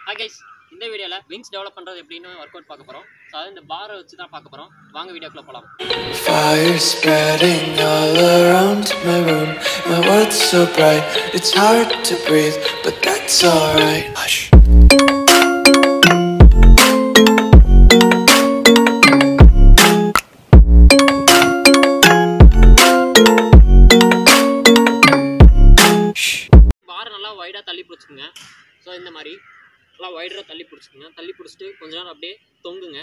Hi guys இந்த வீடியோவில் wings develop பண்ணுறது எப்படின்னு ஒர்க் அவுட் பார்க்க போகிறோம் ஸோ அதாவது இந்த பாரை வச்சு தான் பார்க்க போகிறோம் வாங்க வீடியோக்குள்ளே போகலாம் Fire spreading all around my room. My world's so bright, it's hard to breathe, but that's alright. Hush. பாரை நல்லா வைடாக தள்ளி பிடிச்சிக்குங்க ஸோ இந்த மாதிரி நல்லா வைடராக தள்ளி பிடிச்சிக்குங்க தள்ளி பிடிச்சிட்டு கொஞ்ச நேரம் அப்படியே தொங்குங்க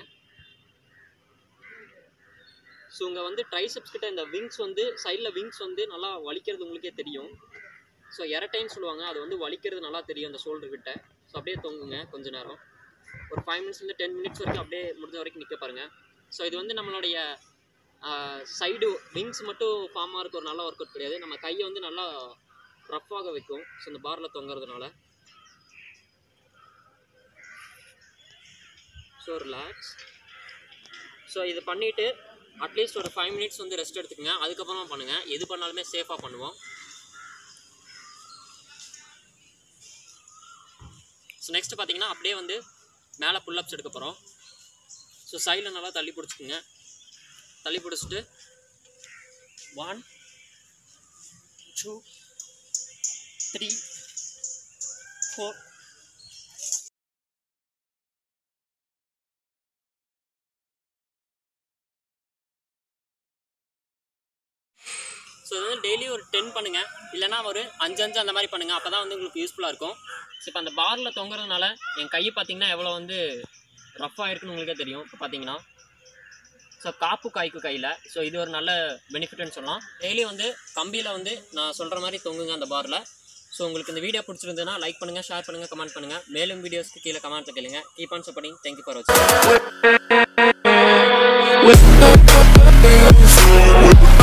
ஸோ இங்கே வந்து ட்ரைசெப்ஸ் கிட்ட இந்த விங்ஸ் வந்து சைடில் விங்ஸ் வந்து நல்லா வலிக்கிறது உங்களுக்கே தெரியும் ஸோ எரட்டைன்னு சொல்லுவாங்க அது வந்து வலிக்கிறது நல்லா தெரியும் அந்த ஷோல்டர் கிட்ட ஸோ அப்படியே தொங்குங்க கொஞ்ச நேரம் ஒரு ஃபைவ் மினிட்ஸ்லேருந்து டென் மினிட்ஸ் வரைக்கும் அப்படியே முடிஞ்ச வரைக்கும் நிற்க பாருங்கள் ஸோ இது வந்து நம்மளுடைய சைடு விங்ஸ் மட்டும் ஃபார்ம் ஆகிறதுக்கு ஒரு நல்ல ஒர்க் அவுட் கிடையாது நம்ம கையை வந்து நல்லா ரஃப்பாக வைக்கும் ஸோ இந்த பாரில் தொங்குறதுனால ஸோ ரிலாக்ஸ் ஸோ இது பண்ணிவிட்டு அட்லீஸ்ட் ஒரு ஃபைவ் மினிட்ஸ் வந்து ரெஸ்ட் எடுத்துக்கங்க அதுக்கப்புறமா பண்ணுங்கள் எது பண்ணாலுமே சேஃபாக பண்ணுவோம் ஸோ நெக்ஸ்ட் பார்த்தீங்கன்னா அப்படியே வந்து மேலே புல்லப்ஸ் எடுக்க போகிறோம் ஸோ சைடில் நல்லா தள்ளி பிடிச்சிக்குங்க தள்ளி பிடிச்சிட்டு one two three four so இது வந்து டெய்லி ஒரு டென் பண்ணுங்கள் இல்லைனா ஒரு அஞ்சு அஞ்சு அந்த மாதிரி பண்ணுங்கள் அப்போ தான் வந்து உங்களுக்கு யூஸ்ஃபுல்லாக இருக்கும் ஸோ இப்போ அந்த பாரில் தொங்குறதுனால என் கை பார்த்தீங்கன்னா எவ்வளோ வந்து ரஃப்பாக இருக்குன்னு உங்களுக்கே தெரியும் இப்போ பார்த்தீங்கன்னா ஸோ காப்பு காய்க்கு கையில் ஸோ இது ஒரு நல்ல பெனிஃபிட்னு சொல்லலாம் டெய்லி வந்து கம்பியில் வந்து நான் சொல்கிற மாதிரி தொங்குங்க அந்த பாரில் ஸோ உங்களுக்கு இந்த வீடியோ பிடிச்சிருந்ததுன்னா லைக் பண்ணுங்கள் ஷேர் பண்ணுங்கள் கமெண்ட் பண்ணுங்கள் மேலும் வீடியோஸ்க்கு கீழே கமெண்ட்டில் கேளுங்க keep on supporting thank you for வாட்சிங் With